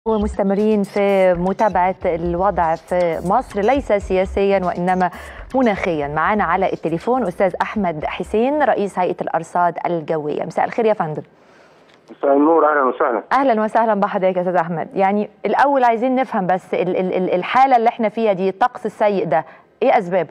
ومستمرين في متابعة الوضع في مصر ليس سياسيا وإنما مناخيا معنا على التليفون أستاذ أحمد حسين رئيس هيئة الأرصاد الجوية مساء الخير يا فندم مساء النور اهلا وسهلا أهلا وسهلا بحضرتك يا أستاذ أحمد يعني الأول عايزين نفهم بس ال- ال- ال- الحالة اللي احنا فيها دي الطقس السيء ده إيه أسبابه؟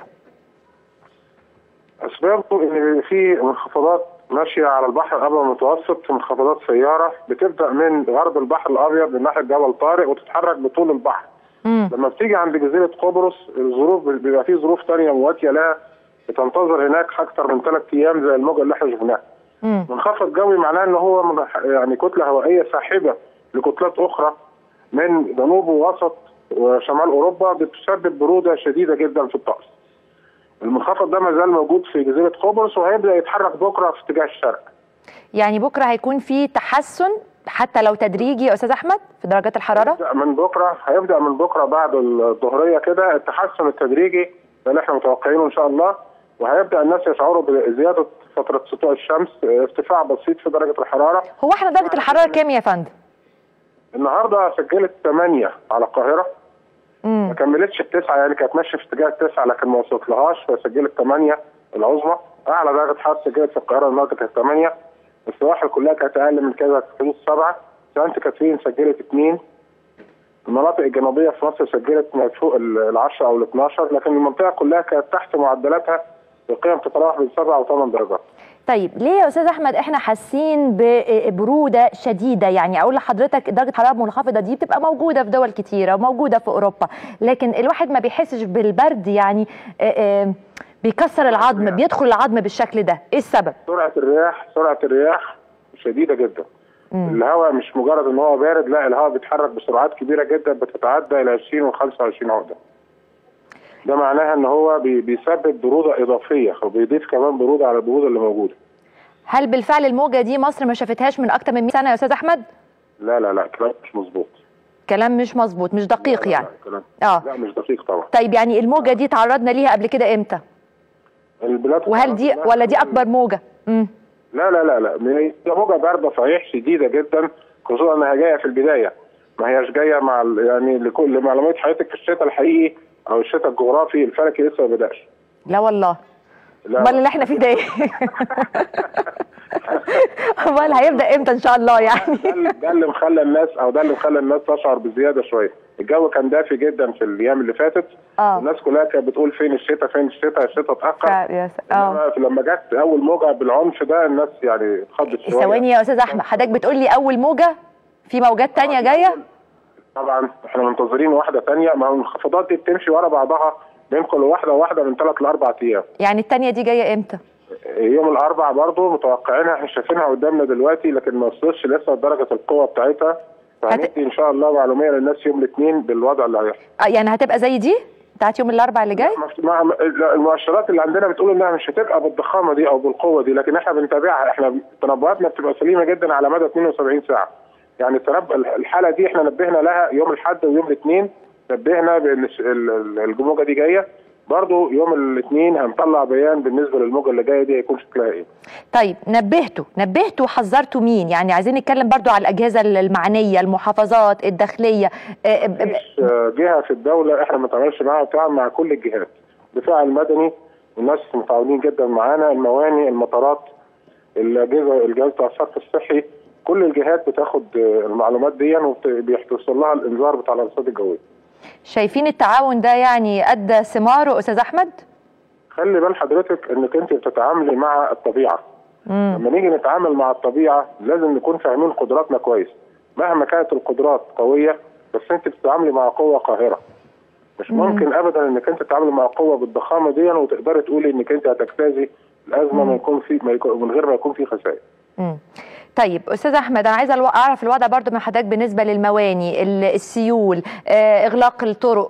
اسبابه ان في منخفضات ماشيه على البحر الابيض المتوسط منخفضات سياره بتبدا من غرب البحر الابيض من ناحيه جبل طارق وتتحرك بطول البحر مم. لما بتيجي عند جزيره قبرص الظروف بيبقى في ظروف ثانيه مواتيه لها بتنتظر هناك اكثر من ثلاث ايام زي الموجه اللي احنا شفناها مم. منخفض جوي معناه ان هو من- يعني كتله هوائيه ساحبه لكتلات اخرى من جنوب ووسط وشمال اوروبا بتسبب بروده شديده جدا في الطقس. المنخفض ده ما زال موجود في جزيره قبرص وهيبدا يتحرك بكره في اتجاه الشرق. يعني بكرة هيكون في تحسن حتى لو تدريجي يا أستاذ أحمد في درجات الحرارة؟ هيبدا من بكره هيبدا من بكره بعد الظهريه كده التحسن التدريجي ده اللي احنا متوقعينه ان شاء الله وهيبدا الناس يشعروا بزياده فتره سطوع الشمس ارتفاع بسيط في درجه الحراره هو احنا درجة الحرارة كام يا فندم؟ النهارده سجلت 8 على القاهره مم. ما كملتش التسعه يعني كانت ماشيه في اتجاه التسعه لكن ما وصلتلهاش فسجلت 8 العظمى اعلى درجه حراره سجلت في القاهره النهارده كانت 8 السواحل كلها كانت اقل من كده في حدود 7 سانت كاترين سجلت 2 المناطق الجنوبيه في مصر سجلت ما فوق ال 10 او ال 12 لكن المنطقه كلها كانت تحت معدلاتها بقيم تتراوح بين 7 و8 درجات طيب ليه يا استاذ احمد احنا حاسين ببروده شديده يعني اقول لحضرتك درجه الحراره المنخفضه دي بتبقى موجوده في دول كتيره وموجوده في اوروبا لكن الواحد ما بيحسش بالبرد يعني آه، آه، بيكسر العظم بيدخل العظم بالشكل ده ايه السبب سرعه الرياح سرعه الرياح شديده جدا مم. الهواء مش مجرد ان هو بارد لا الهواء بيتحرك بسرعات كبيره جدا بتتعدى الى 20 و 25 عقده ده معناها ان هو بي- بيسبب بروده اضافيه وبيضيف كمان بروده على البروده اللي موجوده هل بالفعل الموجه دي مصر ما شافتهاش من اكتر من 100 سنه يا استاذ احمد لا لا لا كلام مش مظبوط كلام مش مظبوط مش دقيق لا لا يعني لا كلام اه لا مش دقيق طبعا طيب يعني الموجه دي تعرضنا ليها قبل كده امتى البلاد وهل دي ولا دي اكبر موجه امم لا لا لا لا هي موجه بارده صحيح شديده جدا خصوصا انها جايه في البدايه ما هياش جايه مع ال- يعني لكل معلومات حضرتك في الشتاء الحقيقي او الشتاء الجغرافي الفلكي لسه ما بداش لا والله لا امال اللي احنا فيه ده ايه امال هيبدا امتى ان شاء الله يعني ده اللي- ده اللي مخلى الناس او ده اللي مخلى الناس تشعر بزياده شويه الجو كان دافي جدا في الايام اللي فاتت اه الناس كلها كانت بتقول فين الشتاء فين الشتاء الشتاء اتاخر فعلا يا س- اه إنما لما جت اول موجه بالعنف ده الناس يعني اتخضت شويه ثواني يا استاذ احمد حضرتك بتقول لي اول موجه في موجات تانية جايه طبعا احنا منتظرين واحده ثانيه ما هو الانخفاضات دي بتمشي ورا بعضها بين كل واحده وواحده من ثلاث لاربع ايام يعني التانية دي جايه امتى يوم الاربع برضه متوقعينها احنا شايفينها قدامنا دلوقتي لكن ما وصلتش لسه لدرجه القوه بتاعتها فهندي ان شاء الله معلوميه للناس يوم الاثنين بالوضع اللي هيحصل آه يعني هتبقى زي دي بتاعت يوم الاربعاء اللي جاي مع مع- المؤشرات اللي عندنا بتقول انها مش هتبقى بالضخامه دي او بالقوه دي لكن احنا بنتابعها احنا تنبؤاتنا بتبقى سليمه جدا على مدى 72 ساعه يعني التنبؤ الحاله دي احنا نبهنا لها يوم الاحد ويوم الاثنين نبهنا بان الش- ال- ال- الموجه دي جايه برضه يوم الاثنين هنطلع بيان بالنسبه للموجه اللي جايه دي هيكون شكلها ايه طيب نبهتوا نبهتوا وحذرتوا مين يعني عايزين نتكلم برضو على الاجهزه المعنيه المحافظات الداخليه آه، ب- ب- مفيش آه، جهه في الدوله احنا ما بنتعاملش معاها بتعامل مع كل الجهات الدفاع المدني الناس متعاونين جدا معانا المواني المطارات الاجهزه الجهاز بتاع الصرف الصحي كل الجهات بتاخد آه، المعلومات دي وبيحصل لها الانذار بتاع الارصاد الجويه شايفين التعاون ده يعني ادى ثماره استاذ احمد خلي بال حضرتك انك انت بتتعاملي مع الطبيعه مم. لما نيجي نتعامل مع الطبيعه لازم نكون فاهمين قدراتنا كويس مهما كانت القدرات قويه بس انت بتتعاملي مع قوه قاهره مش ممكن ابدا انك انت تتعاملي مع قوه بالضخامه دي وتقدري تقولي انك انت هتجتازي الازمه ما يكون في ما يكون من غير ما يكون في خسائر مم. طيب استاذ احمد انا عايزه الو- اعرف الوضع برضو من حضرتك بالنسبه للمواني ال- السيول آه، اغلاق الطرق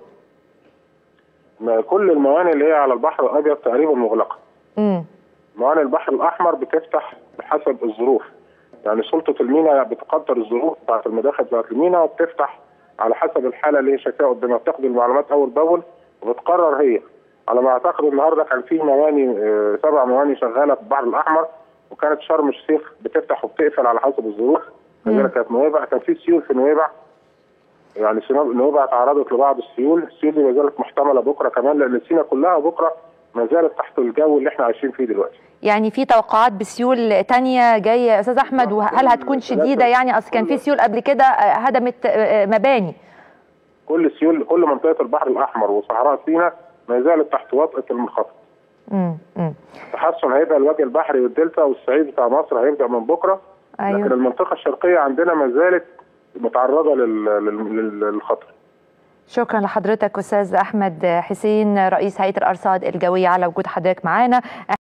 ما كل الموانئ اللي هي على البحر الابيض تقريبا مغلقه مم. موانئ البحر الاحمر بتفتح بحسب الظروف يعني سلطه الميناء بتقدر الظروف بتاعت المداخل بتاعت الميناء وبتفتح على حسب الحاله اللي هي شايفاها قدامها بتاخد المعلومات اول باول وبتقرر هي على ما اعتقد النهارده كان في مواني آه، سبع مواني شغاله في البحر الاحمر وكانت شرم الشيخ بتفتح وبتقفل على حسب الظروف كذلك كانت نويبع كان في سيول في نويبع يعني سيناء نوبة تعرضت لبعض السيول السيول دي ما زالت محتمله بكره كمان لان سيناء كلها بكره ما زالت تحت الجو اللي احنا عايشين فيه دلوقتي يعني في توقعات بسيول تانية جايه يا استاذ احمد وهل هتكون شديده يعني اصل كان في سيول قبل كده هدمت مباني كل سيول كل منطقه البحر الاحمر وصحراء سيناء ما زالت تحت وطأة المنخفض التحسن هيبقى الوجه البحري والدلتا والصعيد بتاع مصر هيبدا من بكره أيوه. لكن المنطقه الشرقيه عندنا ما زالت متعرضه للخطر شكرا لحضرتك استاذ احمد حسين رئيس هيئه الارصاد الجويه على وجود حضرتك معانا